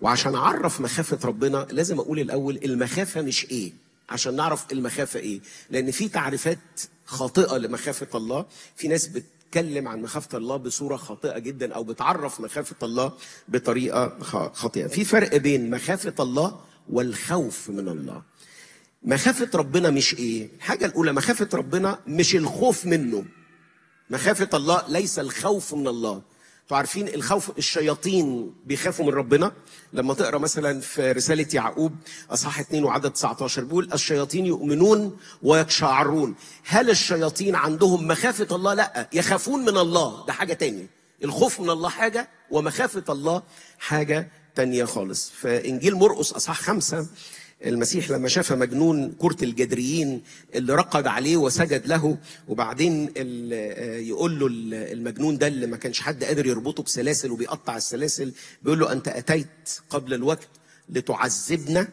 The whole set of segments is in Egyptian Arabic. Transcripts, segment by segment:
وعشان اعرف مخافه ربنا لازم اقول الاول المخافه مش ايه عشان نعرف المخافه ايه لان في تعريفات خاطئه لمخافه الله في ناس بتتكلم عن مخافه الله بصوره خاطئه جدا او بتعرف مخافه الله بطريقه خ- خاطئه في فرق بين مخافه الله والخوف من الله مخافه ربنا مش ايه الحاجه الاولى مخافه ربنا مش الخوف منه مخافة الله ليس الخوف من الله انتوا عارفين الخوف الشياطين بيخافوا من ربنا لما تقرا مثلا في رساله يعقوب اصحاح 2 وعدد 19 بيقول الشياطين يؤمنون ويقشعرون هل الشياطين عندهم مخافه الله لا يخافون من الله ده حاجه تانية الخوف من الله حاجه ومخافه الله حاجه تانية خالص فانجيل مرقس اصحاح خمسة المسيح لما شاف مجنون كرة الجدريين اللي رقد عليه وسجد له وبعدين ال- يقول له ال- المجنون ده اللي ما كانش حد قادر يربطه بسلاسل وبيقطع السلاسل بيقول له أنت أتيت قبل الوقت لتعذبنا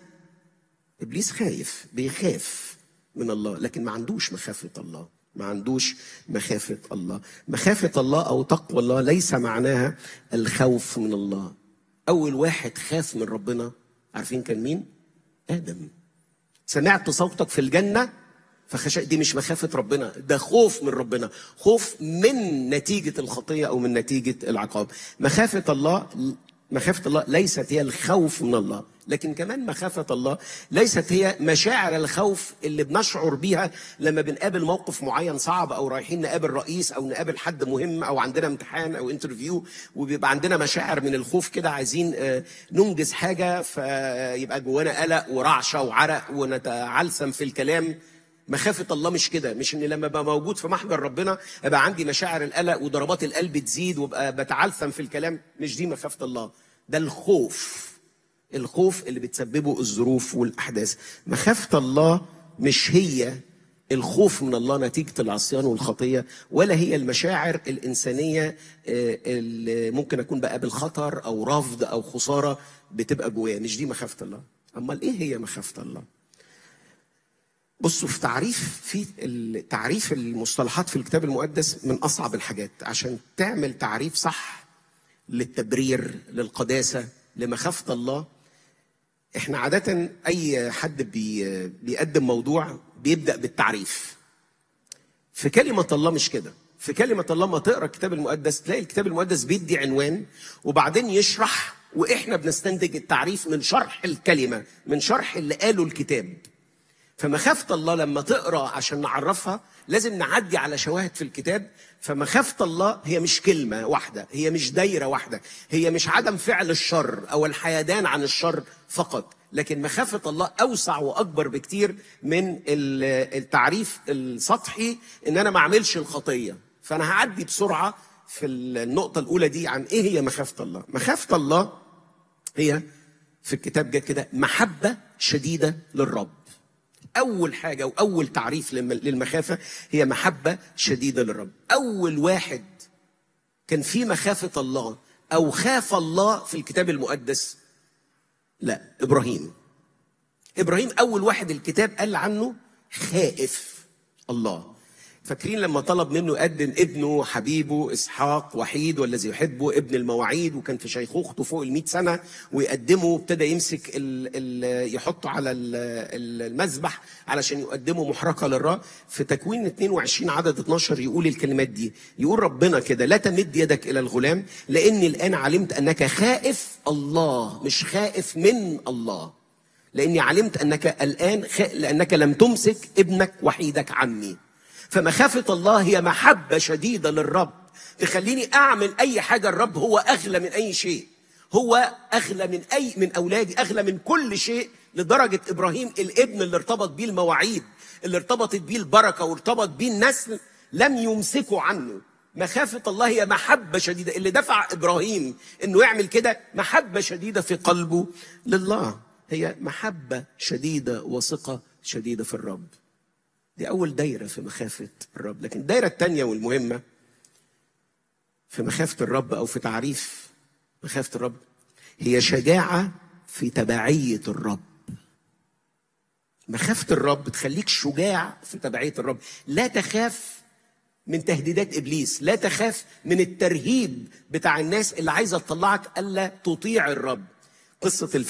إبليس خايف بيخاف من الله لكن ما عندوش مخافة الله ما عندوش مخافة الله مخافة الله أو تقوى الله ليس معناها الخوف من الله أول واحد خاف من ربنا عارفين كان مين؟ آدم سمعت صوتك في الجنة فخشى دي مش مخافة ربنا ده خوف من ربنا خوف من نتيجة الخطية أو من نتيجة العقاب مخافة الله مخافة الله ليست هي الخوف من الله لكن كمان مخافة الله ليست هي مشاعر الخوف اللي بنشعر بيها لما بنقابل موقف معين صعب أو رايحين نقابل رئيس أو نقابل حد مهم أو عندنا امتحان أو انترفيو وبيبقى عندنا مشاعر من الخوف كده عايزين آه، ننجز حاجة فيبقى جوانا قلق ورعشة وعرق ونتعلسم في الكلام مخافة الله مش كده مش ان لما ابقى موجود في محضر ربنا ابقى عندي مشاعر القلق وضربات القلب تزيد وابقى بتعلثم في الكلام مش دي مخافة الله ده الخوف الخوف اللي بتسببه الظروف والاحداث مخافة الله مش هي الخوف من الله نتيجة العصيان والخطية ولا هي المشاعر الإنسانية آه، اللي ممكن أكون بقابل خطر أو رفض أو خسارة بتبقى جوايا مش دي مخافة الله أمال إيه هي مخافة الله بصوا في تعريف في ال- تعريف المصطلحات في الكتاب المقدس من اصعب الحاجات عشان تعمل تعريف صح للتبرير للقداسه لمخافه الله احنا عاده اي حد بي بيقدم موضوع بيبدا بالتعريف في كلمة الله مش كده في كلمة الله ما تقرا الكتاب المقدس تلاقي الكتاب المقدس بيدي عنوان وبعدين يشرح واحنا بنستنتج التعريف من شرح الكلمة من شرح اللي قاله الكتاب فمخافة الله لما تقرا عشان نعرفها لازم نعدي على شواهد في الكتاب فمخافة الله هي مش كلمة واحدة هي مش دايرة واحدة هي مش عدم فعل الشر أو الحيدان عن الشر فقط لكن مخافة الله أوسع وأكبر بكتير من ال- التعريف السطحي إن أنا ما أعملش الخطية فأنا هعدي بسرعة في النقطة الأولى دي عن إيه هي مخافة الله مخافة الله هي في الكتاب جت كده محبة شديدة للرب أول حاجة وأول تعريف للم- للمخافة هي محبة شديدة للرب أول واحد كان في مخافة الله أو خاف الله في الكتاب المقدس لا إبراهيم إبراهيم أول واحد الكتاب قال عنه خائف الله فاكرين لما طلب منه يقدم ابنه حبيبه اسحاق وحيد والذي يحبه ابن المواعيد وكان في شيخوخته فوق ال سنه ويقدمه وابتدى يمسك ال ال يحطه على ال- ال- المذبح علشان يقدمه محرقه للرب في تكوين 22 عدد 12 يقول الكلمات دي يقول ربنا كده لا تمد يدك الى الغلام لاني الان علمت انك خائف الله مش خائف من الله لاني علمت انك الان خ... لانك لم تمسك ابنك وحيدك عني فمخافه الله هي محبه شديده للرب تخليني اعمل اي حاجه الرب هو اغلى من اي شيء هو اغلى من اي من اولادي اغلى من كل شيء لدرجه ابراهيم الابن اللي ارتبط بيه المواعيد اللي ارتبطت بيه البركه وارتبط بيه النسل لم يمسكوا عنه مخافة الله هي محبة شديدة اللي دفع إبراهيم إنه يعمل كده محبة شديدة في قلبه لله هي محبة شديدة وثقة شديدة في الرب دي أول دايرة في مخافة الرب لكن الدايرة الثانية والمهمة في مخافة الرب أو في تعريف مخافة الرب هي شجاعة في تبعية الرب مخافة الرب تخليك شجاع في تبعية الرب لا تخاف من تهديدات ابليس لا تخاف من الترهيب بتاع الناس اللي عايزه تطلعك الا تطيع الرب قصة